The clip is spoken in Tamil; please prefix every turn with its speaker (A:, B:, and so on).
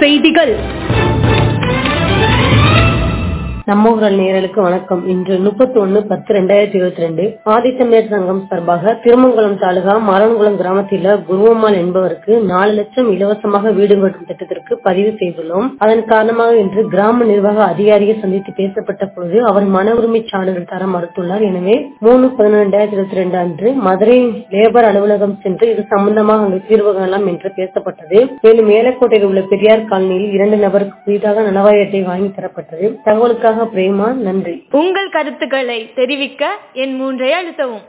A: செய்திகள்
B: நம்ம ஊரல் நேயர்களுக்கு வணக்கம் இன்று முப்பத்தி ஒன்னு பத்து ரெண்டாயிரத்தி இருபத்தி ரெண்டு ஆதித்தமிழர் சங்கம் சார்பாக திருமங்கலம் தாலுகா மரணகுளம் கிராமத்தில் குருவம்மாள் என்பவருக்கு நாலு லட்சம் இலவசமாக வீடு கட்டும் திட்டத்திற்கு பதிவு செய்துள்ளோம் அதன் காரணமாக இன்று கிராம நிர்வாக அதிகாரியை சந்தித்து பேசப்பட்ட பொழுது அவர் மன உரிமை சான்றிதழ் தர மறுத்துள்ளார் எனவே மூணு பதினொன்று ரெண்டாயிரத்தி இருபத்தி ரெண்டு அன்று மதுரை லேபர் அலுவலகம் சென்று இது சம்பந்தமாக அங்கு தீர்வு காணலாம் என்று பேசப்பட்டது மேலும் மேலக்கோட்டையில் உள்ள பெரியார் காலனியில் இரண்டு நபருக்கு புதிதாக நலவாரி அட்டை வாங்கி தரப்பட்டது தகவலுக்காக பிரேமா நன்றி
A: உங்கள் கருத்துக்களை தெரிவிக்க என் மூன்றை அழுத்தவும்